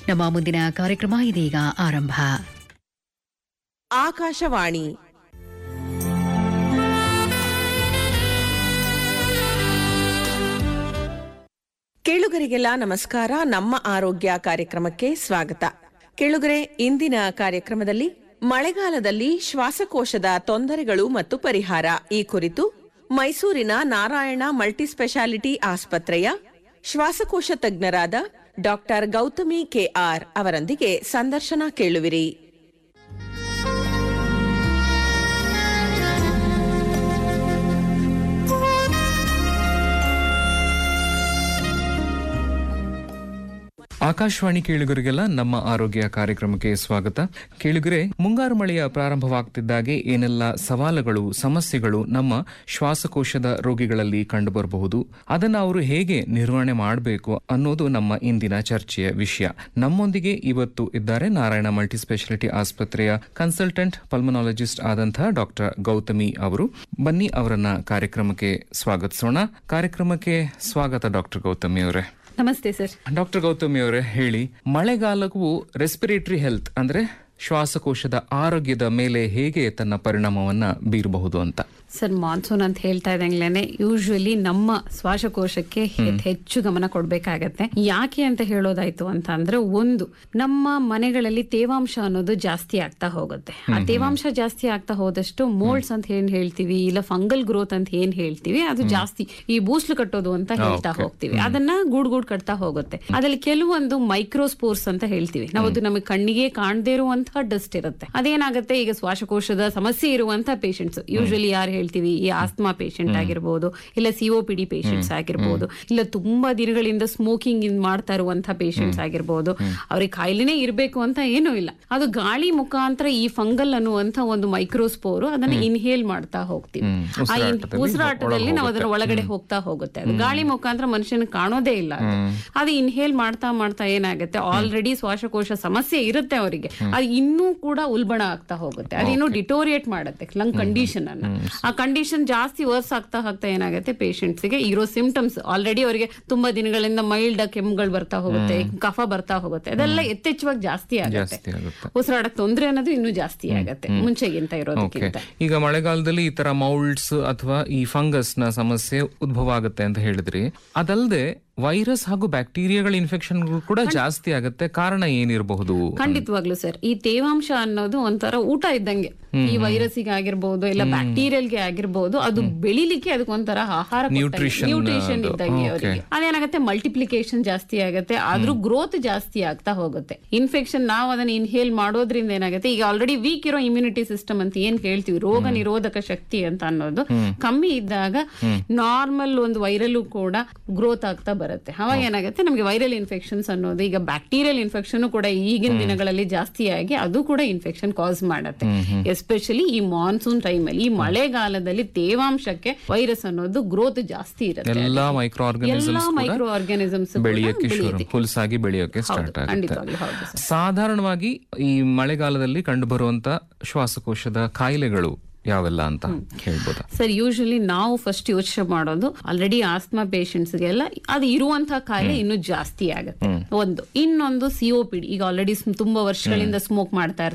ನಮ್ಮ ಮುಂದಿನ ಕಾರ್ಯಕ್ರಮ ಇದೀಗ ಆರಂಭ ಆಕಾಶವಾಣಿ ಕೇಳುಗರಿಗೆಲ್ಲ ನಮಸ್ಕಾರ ನಮ್ಮ ಆರೋಗ್ಯ ಕಾರ್ಯಕ್ರಮಕ್ಕೆ ಸ್ವಾಗತ ಕೇಳುಗರೆ ಇಂದಿನ ಕಾರ್ಯಕ್ರಮದಲ್ಲಿ ಮಳೆಗಾಲದಲ್ಲಿ ಶ್ವಾಸಕೋಶದ ತೊಂದರೆಗಳು ಮತ್ತು ಪರಿಹಾರ ಈ ಕುರಿತು ಮೈಸೂರಿನ ನಾರಾಯಣ ಮಲ್ಟಿಸ್ಪೆಷಾಲಿಟಿ ಆಸ್ಪತ್ರೆಯ ಶ್ವಾಸಕೋಶ ತಜ್ಞರಾದ ಡಾಕ್ಟರ್ ಗೌತಮಿ ಕೆಆರ್ ಅವರೊಂದಿಗೆ ಸಂದರ್ಶನ ಕೇಳುವಿರಿ ಆಕಾಶವಾಣಿ ಕೇಳುಗರಿಗೆಲ್ಲ ನಮ್ಮ ಆರೋಗ್ಯ ಕಾರ್ಯಕ್ರಮಕ್ಕೆ ಸ್ವಾಗತ ಕೇಳುಗರೆ ಮುಂಗಾರು ಮಳೆಯ ಪ್ರಾರಂಭವಾಗ್ತಿದ್ದಾಗೆ ಏನೆಲ್ಲ ಸವಾಲುಗಳು ಸಮಸ್ಯೆಗಳು ನಮ್ಮ ಶ್ವಾಸಕೋಶದ ರೋಗಿಗಳಲ್ಲಿ ಕಂಡುಬರಬಹುದು ಅದನ್ನು ಅವರು ಹೇಗೆ ನಿರ್ವಹಣೆ ಮಾಡಬೇಕು ಅನ್ನೋದು ನಮ್ಮ ಇಂದಿನ ಚರ್ಚೆಯ ವಿಷಯ ನಮ್ಮೊಂದಿಗೆ ಇವತ್ತು ಇದ್ದಾರೆ ನಾರಾಯಣ ಮಲ್ಟಿಸ್ಪೆಷಾಲಿಟಿ ಆಸ್ಪತ್ರೆಯ ಕನ್ಸಲ್ಟೆಂಟ್ ಪಲ್ಮನಾಲಜಿಸ್ಟ್ ಆದಂತಹ ಡಾಕ್ಟರ್ ಗೌತಮಿ ಅವರು ಬನ್ನಿ ಅವರನ್ನ ಕಾರ್ಯಕ್ರಮಕ್ಕೆ ಸ್ವಾಗತಿಸೋಣ ಕಾರ್ಯಕ್ರಮಕ್ಕೆ ಸ್ವಾಗತ ಡಾಕ್ಟರ್ ಗೌತಮಿ ಅವರೇ ನಮಸ್ತೆ ಸರ್ ಡಾಕ್ಟರ್ ಗೌತಮಿ ಅವರೇ ಹೇಳಿ ಮಳೆಗಾಲವು ರೆಸ್ಪಿರೇಟರಿ ಹೆಲ್ತ್ ಅಂದ್ರೆ ಶ್ವಾಸಕೋಶದ ಆರೋಗ್ಯದ ಮೇಲೆ ಹೇಗೆ ತನ್ನ ಪರಿಣಾಮವನ್ನ ಬೀರಬಹುದು ಅಂತ ಸರ್ ಮಾನ್ಸೂನ್ ಅಂತ ಹೇಳ್ತಾ ಇದ್ದಂಗ್ಲೇನೆ ಯೂಶುವಲಿ ನಮ್ಮ ಶ್ವಾಸಕೋಶಕ್ಕೆ ಹೆ- ಹೆಚ್ಚು ಗಮನ ಕೊಡ್ಬೇಕಾಗತ್ತೆ ಯಾಕೆ ಅಂತ ಹೇಳೋದಾಯ್ತು ಅಂತ ಅಂದ್ರೆ ಒಂದು ನಮ್ಮ ಮನೆಗಳಲ್ಲಿ ತೇವಾಂಶ ಅನ್ನೋದು ಜಾಸ್ತಿ ಆಗ್ತಾ ಹೋಗುತ್ತೆ ಆ ತೇವಾಂಶ ಜಾಸ್ತಿ ಆಗ್ತಾ ಹೋದಷ್ಟು ಮೋಲ್ಡ್ಸ್ ಅಂತ ಏನ್ ಹೇಳ್ತೀವಿ ಇಲ್ಲ ಫಂಗಲ್ ಗ್ರೋತ್ ಅಂತ ಏನ್ ಹೇಳ್ತೀವಿ ಅದು ಜಾಸ್ತಿ ಈ ಬೂಸ್ಲು ಕಟ್ಟೋದು ಅಂತ ಹೇಳ್ತಾ ಹೋಗ್ತೀವಿ ಅದನ್ನ ಗೂಡ್ ಗೂಡ್ ಕಟ್ತಾ ಹೋಗುತ್ತೆ ಅದ್ರಲ್ಲಿ ಕೆಲವೊಂದು ಮೈಕ್ರೋಸ್ಪೋರ್ಸ್ ಅಂತ ಹೇಳ್ತೀವಿ ನಾವು ಅದು ನಮಗೆ ಕಣ್ಣಿಗೆ ಕಾಣದೇ ಇರುವಂತಹ ಡಸ್ಟ್ ಇರುತ್ತೆ ಅದೇನಾಗುತ್ತೆ ಈಗ ಶ್ವಾಸಕೋಶದ ಸಮಸ್ಯೆ ಇರುವಂತಹ ಪೇಷಂಟ್ಸ್ ಯೂಶಲಿ ಯಾರು ಹೇಳ್ತೀವಿ ಈ ಆಸ್ಮಾ ಪೇಷಂಟ್ ಆಗಿರ್ಬೋದು ಇಲ್ಲ ಸಿಒಪಿಡಿ ಪೇಷಂಟ್ಸ್ ಆಗಿರ್ಬೋದು ಇಲ್ಲ ತುಂಬಾ ದಿನಗಳಿಂದ ಸ್ಮೋಕಿಂಗ್ ಮಾಡ್ತಾ ಇರುವಂತಹ ಪೇಷಂಟ್ಸ್ ಆಗಿರ್ಬೋದು ಅವ್ರಿಗೆ ಕಾಯಿಲೆನೇ ಇರಬೇಕು ಅಂತ ಏನೂ ಇಲ್ಲ ಅದು ಗಾಳಿ ಮುಖಾಂತರ ಈ ಫಂಗಲ್ ಅನ್ನುವಂತ ಒಂದು ಮೈಕ್ರೋಸ್ಪೋರ್ ಅದನ್ನ ಇನ್ಹೇಲ್ ಮಾಡ್ತಾ ಹೋಗ್ತೀವಿ ಆ ಇನ್- ಉಸಿರಾಟದಲ್ಲಿ ನಾವು ಅದರ ಒಳಗಡೆ ಹೋಗ್ತಾ ಹೋಗುತ್ತೆ ಅದು ಗಾಳಿ ಮುಖಾಂತರ ಮನುಷ್ಯನ ಕಾಣೋದೇ ಇಲ್ಲ ಅದು. ಅದು ಇನ್ಹೇಲ್ ಮಾಡ್ತಾ ಮಾಡ್ತಾ ಏನಾಗುತ್ತೆ ಆಲ್ರೆಡಿ ಶ್ವಾಸಕೋಶ ಸಮಸ್ಯೆ ಇರುತ್ತೆ ಅವರಿಗೆ ಅದು ಇನ್ನೂ ಕೂಡ ಉಲ್ಬಣ ಆಗ್ತಾ ಹೋಗುತ್ತೆ ಅದು ಇನ್ನೂ ಡಿಟೋರಿಯೇಟ್ ಮಾಡುತ್ತೆ ಲಂಗ್ ಕಂಡೀಷನ್ ಅನ್ನ ಆ ಕಂಡೀಷನ್ ಜಾಸ್ತಿ ವರ್ಸ್ ಆಗ್ತಾ ಆಗ್ತಾ ಏನಾಗುತ್ತೆ patients ಗೆ ಇರೋ ಸಿಂಪ್ಟಮ್ಸ್ ಆಲ್ರೆಡಿ ಅವರಿಗೆ ತುಂಬಾ ದಿನಗಳಿಂದ ಮೈಲ್ಡ್ ಕೆಮ್ಮುಗಳು ಬರ್ತಾ ಹೋಗುತ್ತೆ ಕಫ ಬರ್ತಾ ಹೋಗುತ್ತೆ ಅದೆಲ್ಲ ಯಥೇಚ್ಛವಾಗಿ ಜಾಸ್ತಿ ಆಗುತ್ತೆ ಜಾಸ್ತಿ ಆಗುತ್ತೆ ಉಸಿರಾಡಕ್ ತೊಂದ್ರೆ ಅನ್ನೋದು ಇನ್ನೂ ಜಾಸ್ತಿ ಆಗುತ್ತೆ ಮುಂಚೆಗಿಂತ ಓಕೆ ಇರೋದಕ್ಕಿಂತ ಈಗ ಮಳೆಗಾಲದಲ್ಲಿ ಈ ತರ ಮೌಲ್ಡ್ಸ್ ಅಥವಾ ಈ ಫಂಗಸ್ ನ ಸಮಸ್ಯೆ ಉದ್ಭವ ಆಗುತ್ತೆ ಅಂತ ಹೇಳಿದ್ರಿ ಅದಲ್ಲದೆ ವೈರಸ್ ಹಾಗೂ ಬ್ಯಾಕ್ಟೀರಿಯಾಗಳ ಇನ್ಫೆಕ್ಷನ್ ಕೂಡ ಜಾಸ್ತಿ ಆಗುತ್ತೆ ಕಾರಣ ಏನಿರಬಹುದು ಖಂಡಿತವಾಗ್ಲು ಸರ್ ಈ ತೇವಾಂಶ ಅನ್ನೋದು ಒಂಥರ ಊಟ ಇದ್ದಂಗೆ ಈ ವೈರಸ್ಗೆ ಆಗಿರ್ಬೋದು ಇಲ್ಲ ಬ್ಯಾಕ್ಟೀರಿಯಲ್ಗೆ ಆಗಿರ್ಬೋದು ಅದು ಬೆಳಿಲಿಕ್ಕೆ ಅದಕ್ಕೆ ಒಂಥರ ಆಹಾರ Nutrition ನ್ಯೂಟ್ರಿಷನ್ ಅದು. ಇದ್ದಂಗೆ Okay. ಅವರಿಗೆ ಅದೇನಾಗುತ್ತೆ ಮಲ್ಟಿಪ್ಲಿಕೇಶನ್ ಜಾಸ್ತಿ ಆಗುತ್ತೆ ಆದ್ರೂ ಗ್ರೋತ್ ಜಾಸ್ತಿ ಆಗ್ತಾ ಹೋಗುತ್ತೆ ಇನ್ಫೆಕ್ಷನ್ ನಾವು ಅದನ್ನ ಇನ್ಹೇಲ್ ಮಾಡೋದ್ರಿಂದ ಏನಾಗುತ್ತೆ ಈಗ ಆಲ್ರೆಡಿ ವೀಕ್ ಇರೋ ಇಮ್ಯುನಿಟಿ ಸಿಸ್ಟಮ್ ಅಂತ ಏನ್ ಹೇಳ್ತೀವಿ ರೋಗ ನಿರೋಧಕ ಶಕ್ತಿ ಅಂತ ಅನ್ನೋದು ಕಮ್ಮಿ ಇದ್ದಾಗ ನಾರ್ಮಲ್ ಒಂದು ವೈರಲ್ ಕೂಡ ಗ್ರೋತ್ ಆಗ್ತಾ ಬರುತ್ತೆ ಅವಾಗ ಏನಾಗುತ್ತೆ ನಮಗೆ ವೈರಲ್ ಇನ್ಫೆಕ್ಷನ್ಸ್ ಅನ್ನೋದು ಈಗ ಬ್ಯಾಕ್ಟೀರಿಯಲ್ ಇನ್ಫೆಕ್ಷನ್ ಕೂಡ ಈಗಿನ ದಿನಗಳಲ್ಲಿ ಜಾಸ್ತಿ ಆಗಿ ಅದು ಕೂಡ ಇನ್ಫೆಕ್ಷನ್ ಕಾಸ್ ಮಾಡುತ್ತೆ ಎಸ್ಪೆಷಲಿ ಈ ಮಾನ್ಸೂನ್ ಟೈಮ್ ಅಲ್ಲಿ ಈ ಮಳೆಗಾಲದಲ್ಲಿ ತೇವಾಂಶಕ್ಕೆ ವೈರಸ್ ಅನ್ನೋದು ಗ್ರೋತ್ ಜಾಸ್ತಿ ಇರುತ್ತೆ ಎಲ್ಲಾ ಮೈಕ್ರೋ ಎಲ್ಲಾ ಆರ್ಗನಿಸಮ್ಸ್ ಮೈಕ್ರೋ ಆರ್ಗಾನಿಸಮ್ಸ್ ಬೆಳೆಯಕ್ಕೆ ಶುರು ಹುಲ್ಸಾಗಿ ಬೆಳೆಯೋಕೆ ಸ್ಟಾರ್ಟ್ ಆಗುತ್ತೆ ಖಂಡಿತವಾಗ್ಲೂ ಹೌದು ಸರ್ ಸಾಧಾರಣವಾಗಿ ಈ ಮಳೆಗಾಲದಲ್ಲಿ ಕಂಡುಬರುವಂತ ಶ್ವಾಸಕೋಶದ ಕಾಯಿಲೆಗಳು ಯಾವೆಲ್ಲ ಅಂತ ಹೇಳ್ಬೋದಾ ಸರ್ ಯೂಶಲಿ ನಾವು ಫಸ್ಟ್ ಯೋಚನೆ ಮಾಡೋದು ಆಲ್ರೆಡಿ ಆಸ್ಮಾ ಪೇಷಂಟ್ಸ್ಗೆಲ್ಲ ಅದು ಇರುವಂತಹ ಕಾಯಿಲೆ ಇನ್ನೂ ಜಾಸ್ತಿ ಆಗುತ್ತೆ ಒಂದು ಇನ್ನೊಂದು ಸಿಒಪಿಡಿ ಈಗ ಆಲ್ರೆಡಿ ತುಂಬಾ ವರ್ಷಗಳಿಂದ ಸ್ಮೋಕ್ ಮಾಡ್ತಾ